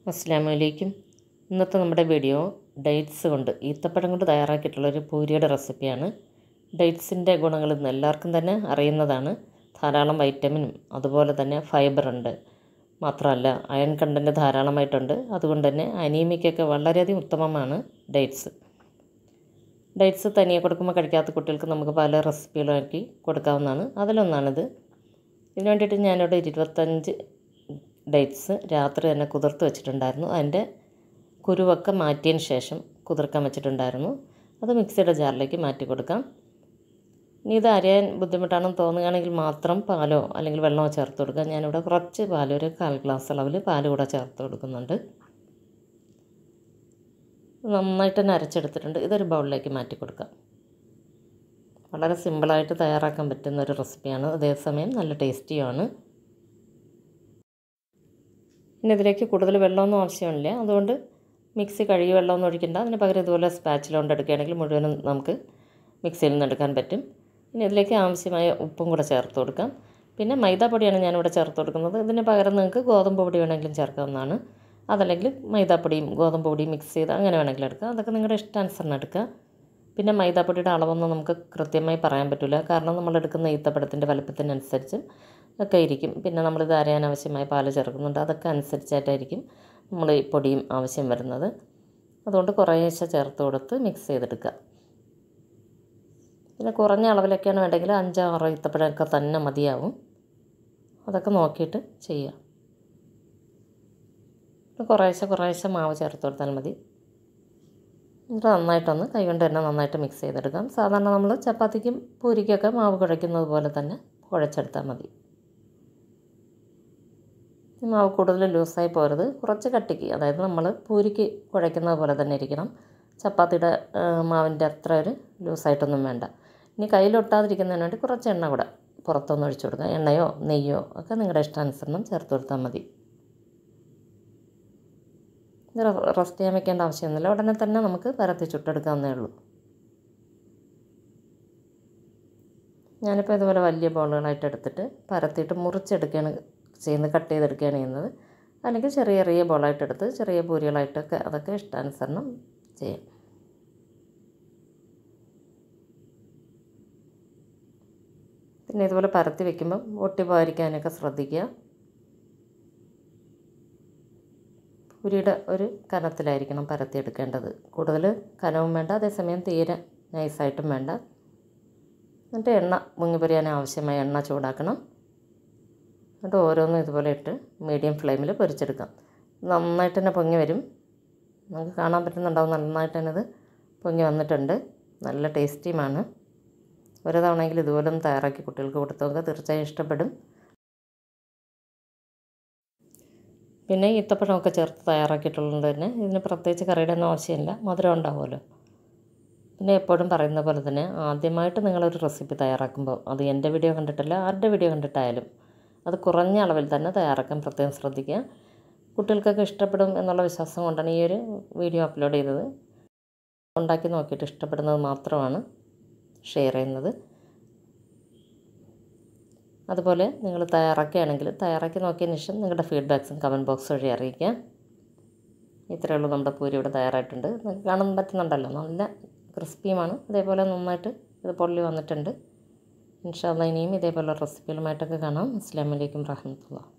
അസ്സാം വലൈക്കും ഇന്നത്തെ നമ്മുടെ വീഡിയോ ഡേറ്റ്സ് കൊണ്ട് ഈത്തപ്പഴം കൊണ്ട് തയ്യാറാക്കിയിട്ടുള്ളൊരു പൂരിയുടെ റെസിപ്പിയാണ് ഡേറ്റ്സിൻ്റെ ഗുണങ്ങൾ ഇന്ന് എല്ലാവർക്കും തന്നെ അറിയുന്നതാണ് ധാരാളം വൈറ്റമിനും അതുപോലെ തന്നെ ഫൈബറുണ്ട് മാത്രമല്ല അയൺ കണ്ടൻറ്റ് ധാരാളമായിട്ടുണ്ട് അതുകൊണ്ട് തന്നെ അനീമിക്കൊക്കെ വളരെയധികം ഉത്തമമാണ് ഡേറ്റ്സ് ഡേറ്റ്സ് തനിയെ കൊടുക്കുമ്പോൾ കഴിക്കാത്ത കുട്ടികൾക്ക് നമുക്ക് പല റെസിപ്പികളാക്കി കൊടുക്കാവുന്നതാണ് അതിലൊന്നാണിത് ഇതിന് വേണ്ടിയിട്ട് ഞാനിവിടെ ഇരുപത്തഞ്ച് ഡേറ്റ്സ് രാത്രി തന്നെ കുതിർത്ത് വെച്ചിട്ടുണ്ടായിരുന്നു അതിൻ്റെ കുരുവൊക്കെ മാറ്റിയതിന് ശേഷം കുതിർക്കാൻ വെച്ചിട്ടുണ്ടായിരുന്നു അത് മിക്സിയുടെ ജാറിലേക്ക് മാറ്റി കൊടുക്കാം ഇനി ഇത് അരിയാൻ ബുദ്ധിമുട്ടാണെന്ന് തോന്നുകയാണെങ്കിൽ മാത്രം പാലോ അല്ലെങ്കിൽ വെള്ളമോ ചേർത്ത് കൊടുക്കാം ഞാനിവിടെ കുറച്ച് പാൽ ഒരു കാൽ ഗ്ലാസ് അളവിൽ പാൽ കൂടെ ചേർത്ത് കൊടുക്കുന്നുണ്ട് നന്നായിട്ട് തന്നെ അരച്ചെടുത്തിട്ടുണ്ട് ഇതൊരു ബൗളിലേക്ക് മാറ്റി കൊടുക്കാം വളരെ സിമ്പിളായിട്ട് തയ്യാറാക്കാൻ പറ്റുന്ന ഒരു റെസിപ്പിയാണ് അതേസമയം നല്ല ടേസ്റ്റിയുമാണ് ഇനി ഇതിലേക്ക് കൂടുതൽ വെള്ളമൊന്നും ആവശ്യമില്ല അതുകൊണ്ട് മിക്സി കഴുകി വെള്ളമൊന്നും ഒഴിക്കണ്ട അതിന് പകരം ഇതുപോലെ സ്പാച്ചിൽ കൊണ്ട് എടുക്കുകയാണെങ്കിൽ മുഴുവനും നമുക്ക് മിക്സിയിൽ നിന്ന് എടുക്കാൻ പറ്റും ഇനി ഇതിലേക്ക് ആവശ്യമായ ഉപ്പും കൂടെ ചേർത്ത് കൊടുക്കാം പിന്നെ മൈദാപ്പൊടിയാണ് ഞാനിവിടെ ചേർത്ത് കൊടുക്കുന്നത് ഇതിന് പകരം നിങ്ങൾക്ക് ഗോതമ്പ് പൊടി വേണമെങ്കിലും ചേർക്കാവുന്നതാണ് അതല്ലെങ്കിൽ മൈദാപ്പൊടിയും ഗോതമ്പ് പൊടിയും മിക്സ് ചെയ്ത് അങ്ങനെ വേണമെങ്കിലും എടുക്കാം അതൊക്കെ നിങ്ങളുടെ ഇഷ്ടാനുസരണം എടുക്കുക പിന്നെ മൈദാപ്പൊടിയുടെ അളവൊന്നും നമുക്ക് കൃത്യമായി പറയാൻ പറ്റില്ല കാരണം നമ്മൾ എടുക്കുന്ന ഈത്തപ്പഴത്തിൻ്റെ വലുപ്പത്തിനനുസരിച്ച് ഒക്കെ ഇരിക്കും പിന്നെ നമ്മളിത് അരയാൻ ആവശ്യമായ പാല് ചേർക്കുന്നുണ്ട് അതൊക്കെ അനുസരിച്ചായിട്ടായിരിക്കും നമ്മൾ ഈ പൊടിയും ആവശ്യം വരുന്നത് അതുകൊണ്ട് കുറേശ്ശെ ചേർത്ത് കൊടുത്ത് മിക്സ് ചെയ്തെടുക്കുക പിന്നെ കുറഞ്ഞ അളവിലൊക്കെയാണ് വേണ്ടെങ്കിൽ അഞ്ചാറോ ഈത്തപ്പഴമൊക്കെ തന്നെ മതിയാവും അതൊക്കെ നോക്കിയിട്ട് ചെയ്യുക കുറേശ്ശെ കുറേശ്ശെ മാവ് ചേർത്ത് കൊടുത്താൽ മതി എന്നിട്ട് നന്നായിട്ടൊന്ന് കൈകൊണ്ട് തന്നെ നന്നായിട്ട് മിക്സ് ചെയ്തെടുക്കാം സാധാരണ നമ്മൾ ചപ്പാത്തിക്കും പൂരിക്കൊക്കെ മാവ് കുഴയ്ക്കുന്നത് പോലെ തന്നെ കുഴച്ചെടുത്താൽ മതി മാവ് കൂടുതൽ ലൂസായി പോരുത് കുറച്ച് കട്ടിക്ക് അതായത് നമ്മൾ പൂരിക്ക് കുഴയ്ക്കുന്നത് പോലെ തന്നെ ഇരിക്കണം ചപ്പാത്തിയുടെ മാവിൻ്റെ അത്ര ഒരു ലൂസായിട്ടൊന്നും വേണ്ട ഇനി കയ്യിലൊട്ടാതിരിക്കുന്നതിന് വേണ്ടി കുറച്ച് എണ്ണ കൂടെ പുറത്തൊന്ന് ഒഴിച്ചു കൊടുക്കുക എണ്ണയോ നെയ്യോ ഒക്കെ നിങ്ങളുടെ ഇഷ്ടാനുസരണം ചേർത്ത് കൊടുത്താൽ മതി ഇത് റെസ്റ്റ് ചെയ്യാൻ വെക്കേണ്ട ആവശ്യമൊന്നുമില്ല ഉടനെ തന്നെ നമുക്ക് പരത്തി ചുട്ടെടുക്കാവുന്നേ ഉള്ളൂ ഞാനിപ്പോൾ ഇതുപോലെ വലിയ ബോളുകളായിട്ട് എടുത്തിട്ട് പരത്തിയിട്ട് മുറിച്ചെടുക്കുകയാണ് ചെയ്യുന്നത് കട്ട് ചെയ്തെടുക്കുകയാണ് ചെയ്യുന്നത് അല്ലെങ്കിൽ ചെറിയ ചെറിയ ബോളായിട്ട് എടുത്ത് ചെറിയ പൂരികളായിട്ടൊക്കെ അതൊക്കെ ഇഷ്ടാനുസരണം ചെയ്യാം പിന്നെ ഇതുപോലെ പരത്തി വെക്കുമ്പം ഒട്ടി പോകാതിരിക്കാനൊക്കെ ശ്രദ്ധിക്കുക പൂരിയുടെ ഒരു കനത്തിലായിരിക്കണം പരത്തിയെടുക്കേണ്ടത് കൂടുതൽ കനവും വേണ്ട അതേസമയം തീരെ നൈസായിട്ടും വേണ്ട എന്നിട്ട് എണ്ണ മുങ്ങി പൊരിയാൻ ആവശ്യമായ എണ്ണ ചൂടാക്കണം എന്നിട്ട് ഓരോന്നും ഇതുപോലെ ഇട്ട് മീഡിയം ഫ്ലെയിമിൽ പൊരിച്ചെടുക്കാം നന്നായിട്ട് തന്നെ പൊങ്ങി വരും നമുക്ക് കാണാൻ പറ്റുന്നുണ്ടാവും നന്നായിട്ട് തന്നെ ഇത് പൊങ്ങി വന്നിട്ടുണ്ട് നല്ല ടേസ്റ്റിയുമാണ് ഒരു തവണയെങ്കിലും ഇതുപോലെ ഒന്ന് തയ്യാറാക്കി കുട്ടികൾക്ക് കൊടുത്തു നോക്കുക തീർച്ചയായും ഇഷ്ടപ്പെടും പിന്നെ ഈത്തപ്പഴമൊക്കെ ചേർത്ത് തയ്യാറാക്കിയിട്ടുള്ളത് തന്നെ ഇതിന് പ്രത്യേകിച്ച് കറിയുടെ ഒന്നും ആവശ്യമില്ല മധുരം ഉണ്ടാവുമല്ലോ പിന്നെ എപ്പോഴും പറയുന്ന പോലെ തന്നെ ആദ്യമായിട്ട് നിങ്ങളൊരു റെസിപ്പി തയ്യാറാക്കുമ്പോൾ അത് എൻ്റെ വീഡിയോ കണ്ടിട്ടല്ല ആരുടെ വീഡിയോ കണ്ടിട്ടായാലും അത് കുറഞ്ഞ അളവിൽ തന്നെ തയ്യാറാക്കാൻ പ്രത്യേകം ശ്രദ്ധിക്കുക കുട്ടികൾക്കൊക്കെ ഇഷ്ടപ്പെടും എന്നുള്ള വിശ്വാസം കൊണ്ടാണ് ഈ ഒരു വീഡിയോ അപ്ലോഡ് ചെയ്തത് ഉണ്ടാക്കി നോക്കിയിട്ട് ഇഷ്ടപ്പെടുന്നത് മാത്രമാണ് ഷെയർ ചെയ്യുന്നത് അതുപോലെ നിങ്ങൾ തയ്യാറാക്കുകയാണെങ്കിൽ തയ്യാറാക്കി നോക്കിയതിന് ശേഷം നിങ്ങളുടെ ഫീഡ്ബാക്സും കമൻറ്റ് ബോക്സ് വഴി അറിയിക്കുക ഇത്രയേ ഉള്ളൂ നമ്മുടെ പൂരി ഇവിടെ തയ്യാറായിട്ടുണ്ട് നിങ്ങൾക്ക് കാണാൻ പറ്റുന്നുണ്ടല്ലോ നല്ല ക്രിസ്പിയുമാണ് അതേപോലെ നന്നായിട്ട് ഇത് പൊള്ളി വന്നിട്ടുണ്ട് ഇൻഷാല്ല ഇനിയും ഇതേപോലെ റെസിപ്പികളുമായിട്ടൊക്കെ കാണാം അസ്സാം വലൈക്കും റഹമത്തുള്ള